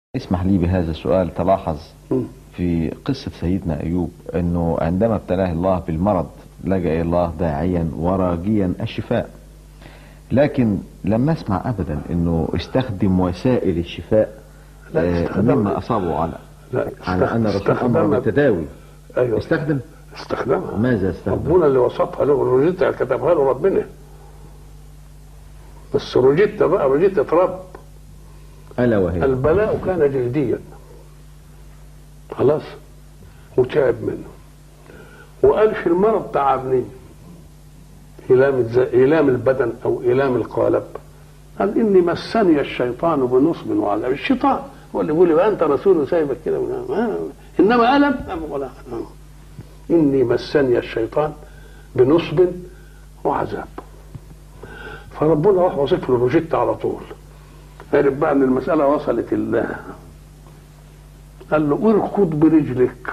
اسمح لي بهذا السؤال تلاحظ مم. في قصة سيدنا أيوب أنه عندما ابتلاه الله بالمرض لجأ إلى الله داعيا وراجيا الشفاء لكن لم نسمع أبدا أنه استخدم وسائل الشفاء لا، آه، استخدم- مما أصابه على لا على أن الرسول استخدم- أمر بالتداوي ايوه استخدم استخدمها ماذا استخدم ربنا اللي وصفها له روجيتا كتبها له ربنا بس روجيتا بقى روجيتا رب ألا وهي البلاء كان جلديا خلاص وتعب منه وقال في المرض تعبني إيلام الز- إيلام البدن أو إيلام القالب قال إني مسني الشيطان بنصب وعذاب الشيطان هو اللي بيقول لي بقى أنت رسول وسايبك كده ما- إنما ألم أم ولا إني مسني الشيطان بنصب وعذاب فربنا راح وصف له روجيتا على طول عرف بقى ان المساله وصلت الله قال له اركض برجلك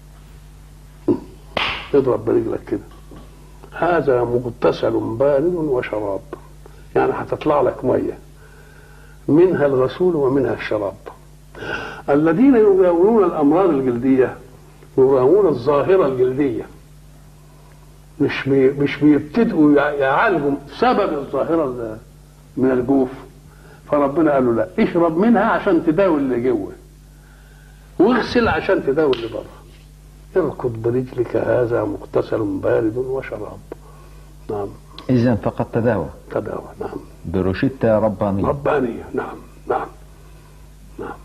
اضرب برجلك كده هذا مغتسل بارد وشراب يعني هتطلع لك ميه منها الغسول ومنها الشراب الذين يداوون الامراض الجلديه يداوون الظاهره الجلديه مش بي مش بيبتدئوا يع- يعالجوا سبب الظاهره ال- من الجوف فربنا قال له لا اشرب منها عشان تداوي اللي جوه واغسل عشان تداوي اللي بره اركض برجلك هذا مغتسل بارد وشراب نعم إذا فقد تداوى تداوى نعم بروشتة ربانية ربانية نعم نعم نعم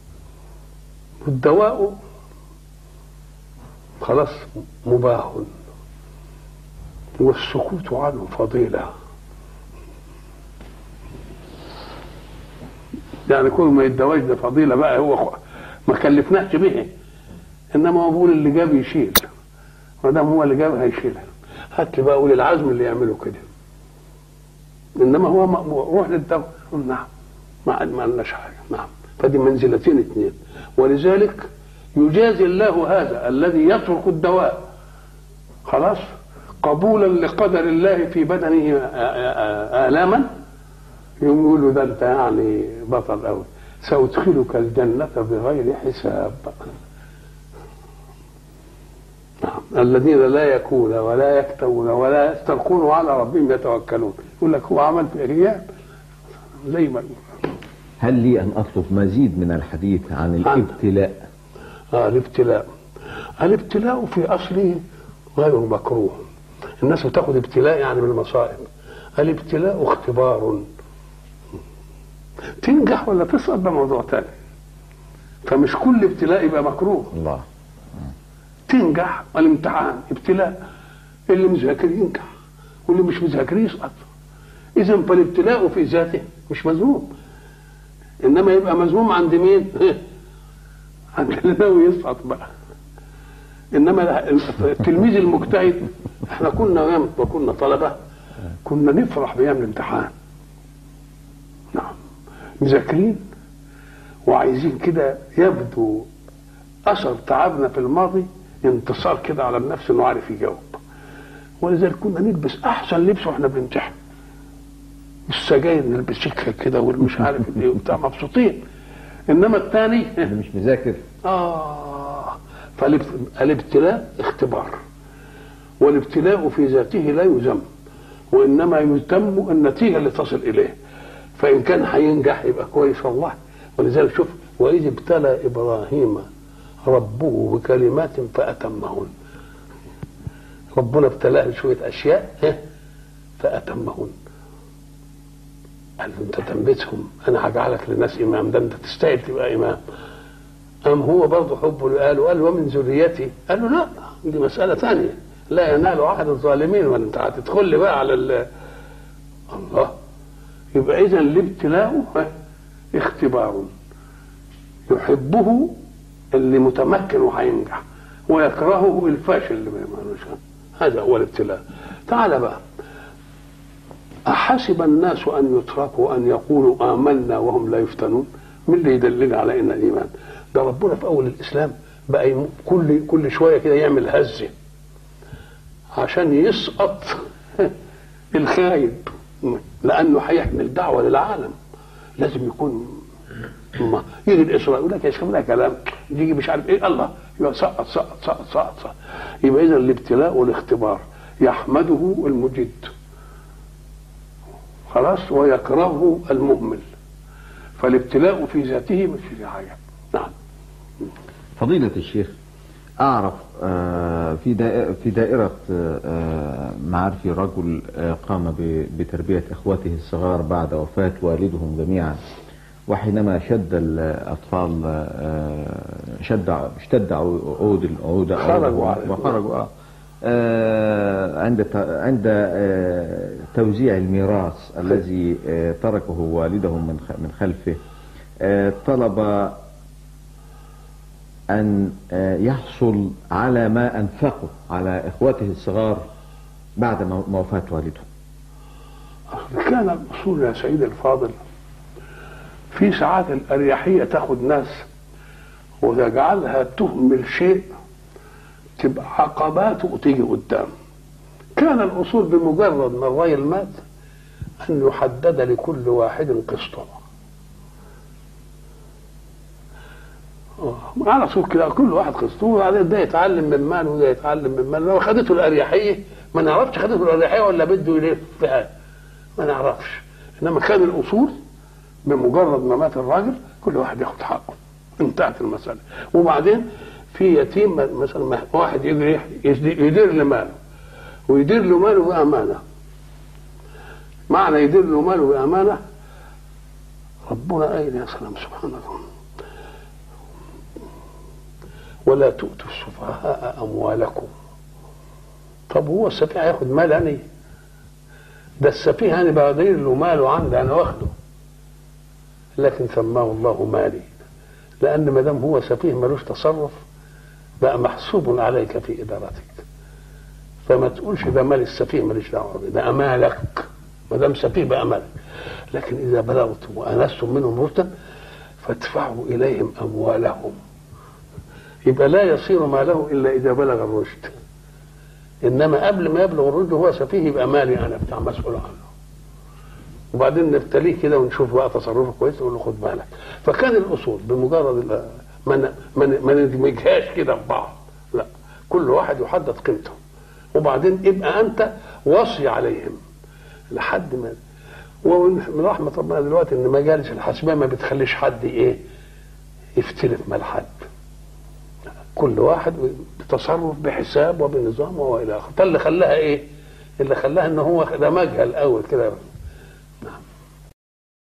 والدواء خلاص مباح والسكوت عنه فضيلة يعني كل ما يدواش ده فضيلة بقى هو خ- ما كلفناش به انما هو بيقول اللي جاب يشيل ما دام هو اللي جاب هيشيلها هات لي بقى اولي العزم اللي يعملوا كده انما هو مأمور روح للدواء نعم ما ما لناش حاجه نعم فدي منزلتين اثنين ولذلك يجازي الله هذا الذي يترك الدواء خلاص قبولا لقدر الله في بدنه آ- آ- آلاما يقوم يقول له ده انت يعني بطل قوي سأدخلك الجنة بغير حساب نعم الذين لا يكون ولا يكتوون ولا يسترقون وعلى ربهم يتوكلون يقول لك هو عمل في ايام زي ما يقول هل لي أن أطلب مزيد من الحديث عن الابتلاء آه الابتلاء الابتلاء في اصله غير مكروه الناس بتاخد ابتلاء يعني من المصائب الابتلاء اختبار تنجح ولا تسقط ده موضوع تاني فمش كل ابتلاء يبقى مكروه الله تنجح الامتحان ابتلاء اللي مذاكر ينجح واللي مش مذاكر يسقط اذا فالابتلاء في ذاته مش مذموم انما يبقى مذموم عند مين عند اللي ناوي يسقط بقى انما التلميذ المجتهد احنا كنا ايام ما كنا طلبه كنا نفرح بايام الامتحان نعم مذاكرين وعايزين كده يبدو اثر تعبنا في الماضي انتصار كده على النفس انه عارف يجاوب ولذلك كنا نلبس احسن لبس واحنا بنمتحن السجاير نلبس شيكه كده والمش عارف ايه وبتاع مبسوطين انما الثاني اللي مش مذاكر اه فالابتلاء اختبار والابتلاء في ذاته لا يذم وانما يتم النتيجه اللي تصل اليه فان كان هينجح يبقى كويس والله ولذلك شوف واذ ابتلى ابراهيم ربه بكلمات فاتمهن ربنا ابتلاه شويه اشياء ها، فاتمهن قال له انت تميتهم انا هجعلك للناس امام ده انت تستاهل تبقى امام أم هو برضه حبه اللي قال قال ومن ذريتي قال له لا دي مسألة ثانية لا ينال عهد الظالمين ولا انت هتدخل لي بقى على ال الله يبقى إذا الابتلاء ها، اختبار يحبه اللي متمكن وهينجح ويكرهه الفاشل اللي ما يعملوش هذا هو الابتلاء تعال بقى أحسب الناس أن يتركوا أن يقولوا آمنا وهم لا يفتنون من اللي يدلنا على إن الإيمان ده ربنا في أول الإسلام بقى يم- كل كل شوية كده يعمل هزة عشان يسقط الخايب لأنه هيحمل دعوة للعالم لازم يكون الله يجي الاسراء يقول لك يا شيخ ده كلام يجي مش عارف ايه الله يبقى سقط سقط سقط سقط, سقط. يبقى اذا الابتلاء والاختبار يحمده المجد خلاص ويكرهه المهمل فالابتلاء في ذاته مش في حاجه نعم فضيلة الشيخ أعرف آه، في دائرة في دائرة آه، معارفي رجل آه، قام ب- بتربية إخوته الصغار بعد وفاة والدهم جميعا وحينما شد الأطفال آه، شد اشتد عود العود خرجوا على- وخرجوا آه. آه، عند ت- عند آه، توزيع الميراث الذي آه، تركه والدهم من خ- من خلفه آه، طلب أن آه، يحصل على ما أنفقه على إخوته الصغار بعد مو- وفاة والده كان الاصول يا سيدي الفاضل في ساعات الاريحيه تاخد ناس وتجعلها تهمل شيء تبقى عقبات وتيجي قدام كان الاصول بمجرد ما الراجل مات ان يحدد لكل واحد قسطه آه، على طول كده كل واحد قسطه وبعدين ده يتعلم من مال وده يتعلم من مال لو خدته الاريحيه ما نعرفش خدته الاريحيه ولا بده يلف فيها ما نعرفش انما كان الاصول بمجرد ما مات الراجل كل واحد ياخد حقه انتهت المساله وبعدين في يتيم مثلا ما- واحد يجري يدير لماله ويدير له ماله بامانه معنى يدير له ماله بامانه ربنا قايل يا سلام سبحان الله ولا تؤتوا السفهاء اموالكم طب هو السفيه هياخد مال يعني ده السفيه انا بدير له ماله عندي انا واخده لكن سماه الله مالي لان ما دام هو سفيه ملوش تصرف بقى محسوب عليك في ادارتك فما تقولش ده مال السفيه ماليش دعوه بيه ده امالك ما دام سفيه بقى مالك لكن اذا بلغتم وانستم منهم رشدا فادفعوا اليهم اموالهم يبقى لا يصير ماله الا اذا بلغ الرشد انما قبل ما يبلغ الرشد هو سفيه يبقى مالي انا بتاع مسؤول عنه وبعدين نبتليه كده ونشوف بقى تصرفه كويس نقول له خد بالك فكان الاصول بمجرد ال- ما ن- ما ن- ما ندمجهاش كده في بعض لا كل واحد يحدد قيمته وبعدين يبقى انت وصي عليهم لحد ما ومن رحمه ربنا دلوقتي ان مجالس الحسبيه ما بتخليش حد ايه يفترق مال حد كل واحد بتصرف بحساب وبنظام والى اخره ده اللي خلاها ايه اللي خلاها ان هو دمجها الاول كده